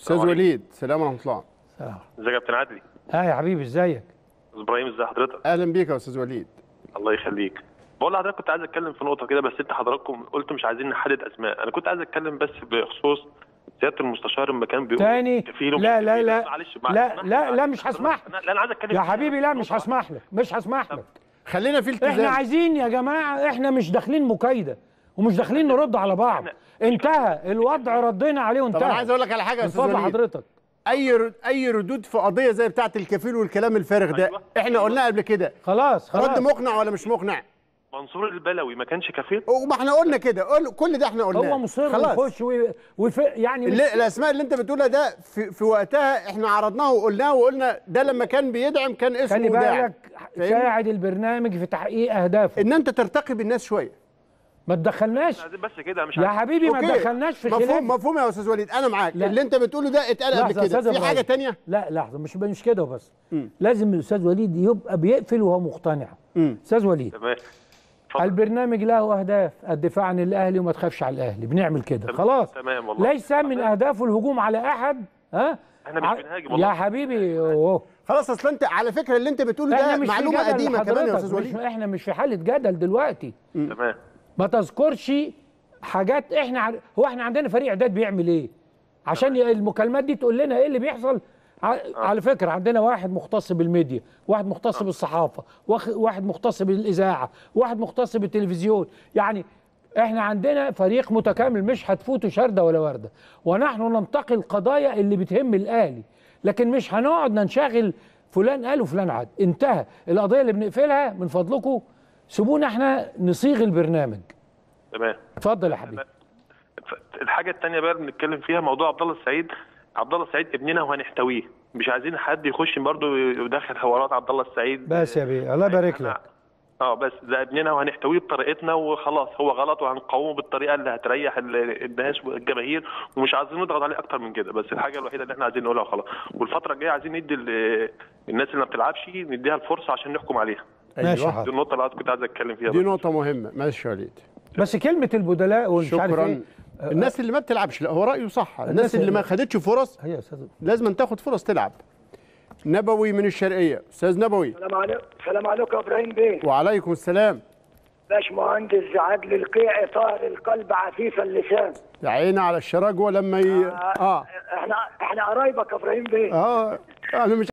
استاذ السلام وليد سلام ورحمه الله ازيك يا كابتن عدلي ها يا حبيبي ازيك استاذ ابراهيم ازي حضرتك اهلا بيك يا استاذ وليد الله يخليك بقول لحضرتك كنت عايز اتكلم في نقطه كده بس انت حضراتكم قلت مش عايزين نحدد اسماء انا كنت عايز اتكلم بس بخصوص سياده المستشار لما كان بيقول تاني كفيل ومش لا لا كفيل. لا معلش لا معلش. لا لا مش هسمح لا لا انا عايز اتكلم يا فيها. حبيبي لا مش نقطة هسمح لك مش هسمح لك خلينا في احنا التزام عايزين يا جماعه احنا مش داخلين مكايده ومش داخلين نرد على بعض انتهى الوضع ردينا عليه طب وانتهى انا عايز اقول لك على حاجه يا من استاذ فضل وليد حضرتك اي ر- اي ردود في قضيه زي بتاعه الكفيل والكلام الفارغ ده أيوة. احنا قلناها قبل كده خلاص رد خلاص مقنع ولا مش مقنع منصور البلوي ما كانش كفيل وما احنا قلنا كده قل- كل ده احنا قلناه هو مصر خلاص يخش وي- ويف يعني مش- اللي الاسماء اللي انت بتقولها ده في, في وقتها احنا عرضناها وقلناه وقلنا ده لما كان بيدعم كان اسمه خلي داعم بالك فاهمني؟ ساعد البرنامج في تحقيق اهدافه ان انت ترتقي بالناس شويه ما تدخلناش عايزين بس كده مش يا عايزين- حبيبي ما أوكي. تدخلناش في خلاف مفهوم مفهوم يا استاذ وليد انا معاك لا. اللي انت بتقوله ده اتقال قبل لحظة يا كده أستاذ في إبراهيم. حاجه تانية لا لحظه مش مش كده وبس لازم الاستاذ وليد يبقى بيقفل وهو مقتنع استاذ وليد تمام اتفضل. البرنامج له اهداف الدفاع عن الاهلي وما تخافش على الاهلي بنعمل كده تمام. خلاص تمام والله. ليس من اهدافه الهجوم على احد ها احنا مش ع- بنهاجم والله. يا حبيبي أوه. خلاص اصل انت على فكره اللي انت بتقوله احنا ده مش في معلومه جدل قديمه كمان يا حضرتك، استاذ مش وليد احنا مش في حاله جدل دلوقتي تمام ما تذكرش حاجات احنا عن... هو احنا عندنا فريق اعداد بيعمل ايه عشان المكالمات دي تقول لنا ايه اللي بيحصل ع... على فكره عندنا واحد مختص بالميديا واحد مختص بالصحافه واخ... واحد مختص بالاذاعه واحد مختص بالتلفزيون يعني احنا عندنا فريق متكامل مش هتفوته شرده ولا ورده ونحن ننتقي القضايا اللي بتهم الاهلي لكن مش هنقعد ننشغل فلان قال وفلان عاد انتهى القضيه اللي بنقفلها من فضلكم سيبونا احنا نصيغ البرنامج تمام اتفضل يا حبيبي الحاجه الثانيه بقى اللي بنتكلم فيها موضوع عبد الله السعيد عبد الله السعيد ابننا وهنحتويه مش عايزين حد يخش برضه يدخل حوارات عبد الله السعيد بس يا بيه الله يبارك لك اه بس ده ابننا وهنحتويه بطريقتنا وخلاص هو غلط وهنقاومه بالطريقه اللي هتريح ال- الناس والجماهير ومش عايزين نضغط عليه اكتر من كده بس الحاجه الوحيده اللي احنا عايزين نقولها وخلاص والفتره الجايه عايزين ندي ال- الناس اللي ما بتلعبش نديها الفرصه عشان نحكم عليها ماشي أيوة. حاضر. دي النقطه اللي أنا كنت عايز اتكلم فيها دي بس. نقطه مهمه ماشي يا وليد بس كلمه البدلاء ومش عارف شكرا ايه الناس اللي ما بتلعبش لا هو رايه صح الناس الناس اللي اللي- ما خدتش فرص هي يا استاذ لازم أن تاخد فرص تلعب نبوي من الشرقيه استاذ نبوي السلام عليكم السلام عليكم يا ابراهيم بيه وعليكم السلام باشمهندس عدل القيعي طاهر القلب عفيف اللسان يا عيني على الشراجوه لما ي... اه احنا احنا قرايبك يا ابراهيم بيه اه انا مش